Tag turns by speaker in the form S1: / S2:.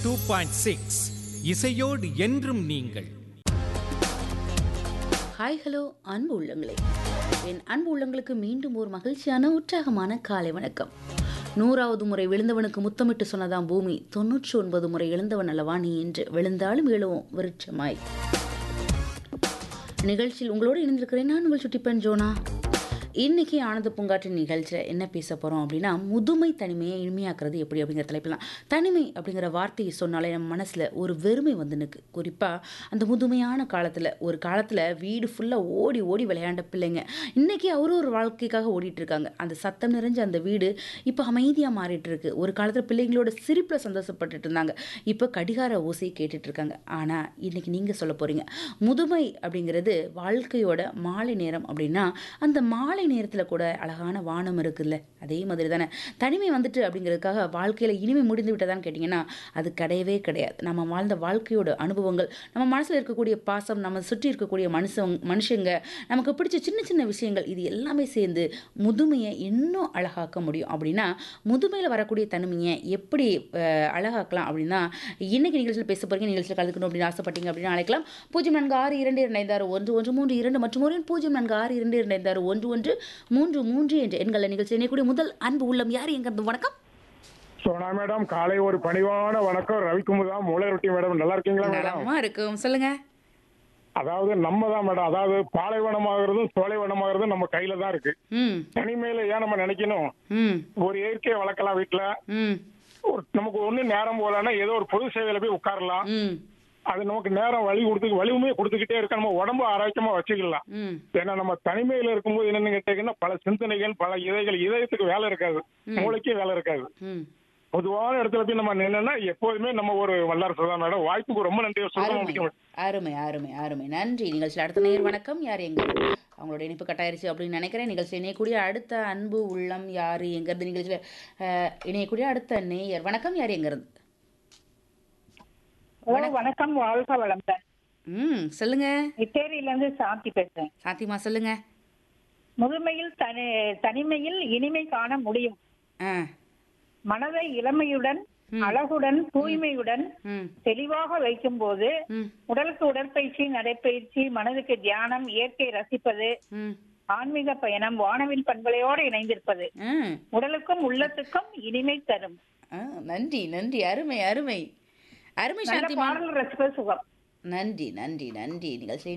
S1: two point six இசையோடு என்றும் நீங்கள்
S2: ஹாய் ஹலோ அன்பு உள்ளங்களே என் அன்பு உள்ளங்களுக்கு மீண்டும் ஒரு மகிழ்ச்சியான உற்சாகமான காலை வணக்கம் நூறாவது முறை விழுந்தவனுக்கு முத்தமிட்டு சொன்னதாம் பூமி தொன்னூற்றி ஒன்பது முறை எழுந்தவன் அல்லவா நீ என்று விழுந்தாலும் எழுவோம் விருட்சமாய் நிகழ்ச்சியில் உங்களோடு இணைந்திருக்கிறேன் நான் உங்கள் சுட்டிப்பன் ஜோனா இன்னைக்கு ஆனந்த பூங்காற்றின் நிகழ்ச்சியில் என்ன பேச போகிறோம் அப்படின்னா முதுமை தனிமையை இனிமையாக்குறது எப்படி அப்படிங்கிற தலைப்பிலாம் தனிமை அப்படிங்கிற வார்த்தையை சொன்னாலே நம்ம மனசில் ஒரு வெறுமை வந்து நிற்கு குறிப்பாக அந்த முதுமையான காலத்தில் ஒரு காலத்தில் வீடு ஃபுல்லாக ஓடி ஓடி விளையாண்ட பிள்ளைங்க இன்றைக்கி அவரும் ஒரு வாழ்க்கைக்காக ஓடிட்டு இருக்காங்க அந்த சத்தம் நிறைஞ்ச அந்த வீடு இப்போ அமைதியாக மாறிட்டு இருக்கு ஒரு காலத்தில் பிள்ளைங்களோட சிரிப்பில் சந்தோஷப்பட்டுட்டு இருந்தாங்க இப்போ கடிகார ஓசையை கேட்டுட்டு இருக்காங்க ஆனால் இன்னைக்கு நீங்கள் சொல்ல போகிறீங்க முதுமை அப்படிங்கிறது வாழ்க்கையோட மாலை நேரம் அப்படின்னா அந்த மாலை நேரத்தில் கூட அழகான வானம் இருக்குல்ல அதே மாதிரி தானே தனிமை வந்துட்டு அப்படிங்கிறதுக்காக வாழ்க்கையில் இனிமை முடிந்து விட்டதான்னு கேட்டிங்கன்னா அது கிடையவே கிடையாது நம்ம வாழ்ந்த வாழ்க்கையோட அனுபவங்கள் நம்ம மனசில் இருக்கக்கூடிய பாசம் நம்ம சுற்றி இருக்கக்கூடிய மனுஷன் மனுஷங்க நமக்கு பிடிச்ச சின்ன சின்ன விஷயங்கள் இது எல்லாமே சேர்ந்து முதுமையை இன்னும் அழகாக்க முடியும் அப்படின்னா முதுமையில் வரக்கூடிய தனிமையை எப்படி அஹ், அழகாக்கலாம் அப்படின்னா இன்னைக்கு நிகழ்ச்சியில் பேச போகிறீங்க நிகழ்ச்சியில் கலந்துக்கணும் அப்படின்னு ஆசைப்பட்டீங்க அப்படின்னு அழைக்கலாம் பூஜ்ஜியம் நான்கு ஆறு இரண்டு இரண்டு ஐந்து ஆறு ஒன்று ஒன்று மூன்று இரண்டு மற்றும் ஒரு எண் பூஜ்ஜியம் நான்கு ஆறு இரண்டு இரண்டு ஐந்து ஆறு ஒன்று ஒன்று மூன்று மூன்று என்ற எண்களை நிகழ்ச்சி இணையக்கூடிய முதல் அன்பு உள்ளம் யார் எங்கிறது வணக்கம்
S3: சோனா மேடம் காலை ஒரு பணிவான வணக்கம் ரவிக்குமுர் தான் மூளை ரொட்டி மேடம் நல்லா இருக்கீங்களா மேடம்
S2: நலமா இருக்கும் சொல்லுங்க
S3: அதாவது நம்ம தான் மேடம் அதாவது பாலைவனமாகிறதும் சோலைவனமாகிறதும் நம்ம கையில தான் இருக்கு
S2: ம்
S3: தனிமையில ஏன் நம்ம நினைக்கணும்
S2: ம்
S3: ஒரு இயற்கையை வளர்க்கலாம் வீட்டுல
S2: ம்
S3: ஒரு நமக்கு ஒண்ணு நேரம் போகலன்னா ஏதோ ஒரு பொது சேவையில போய் உட்காரலாம்
S2: ம்
S3: அது நமக்கு நேரம் வழி கொடுத்து வலிமையை கொடுத்துக்கிட்டே இருக்க நம்ம உடம்பு ஆரோக்கியமா வச்சுக்கலாம்
S2: ம்
S3: ஏன்னா நம்ம தனிமையில இருக்கும்போது என்னன்னு கேட்டீங்கன்னா பல சிந்தனைகள் பல இதயங்கள் இதயத்துக்கு வேலை இருக்காது மூளைக்கே வேலை இருக்காது
S2: ம்
S3: பொதுவான இடத்துல போய் நம்ம நின்னா எப்போதுமே நம்ம ஒரு வல்லரசு தான் மேடம் வாய்ப்புக்கு ரொம்ப நன்றி சொல்ல
S2: அருமை
S3: முடியும்
S2: அருமை அருமை அருமை நன்றி நிகழ்ச்சியில் அடுத்த நேர் வணக்கம் யார் எங்க அவங்களோட இணைப்பு கட்டாயிருச்சு அப்படின்னு நினைக்கிறேன் நிகழ்ச்சி இணையக்கூடிய அடுத்த அன்பு உள்ளம் யார் எங்கிறது நிகழ்ச்சியில் அஹ், இணையக்கூடிய அடுத்த நேயர் வணக்கம் யார் எங்கிறது
S4: ஓ வணக்கம் வாழ்க வளமுடன்
S2: ம் சொல்லுங்க
S4: இட்டேரியில இருந்து சாந்தி பேசுறேன்
S2: சாத்திமா சொல்லுங்க
S4: முதுமையில் தனி தனிமையில் இனிமை காண முடியும்
S2: ஆ
S4: மனதை இளமையுடன் அழகுடன் தூய்மையுடன்
S2: ம்
S4: தெளிவாக வைக்கும் போது
S2: ம்
S4: உடலுக்கு உடற்பயிற்சி நடைப்பயிற்சி மனதுக்கு தியானம் இயற்கை ரசிப்பது
S2: ம்
S4: ஆன்மீக பயணம் வானவில் பண்பலையோடு இணைந்திருப்பது
S2: ஆ
S4: உடலுக்கும் உள்ளத்துக்கும் இனிமை தரும்
S2: ஆ, நன்றி நன்றி அருமை அருமை அருமை
S4: நல்ல
S2: சாந்திமா
S4: பாடல் ரசிப்பது சுகம்
S2: நன்றி நன்றி நன்றி நிகழ்ச்சி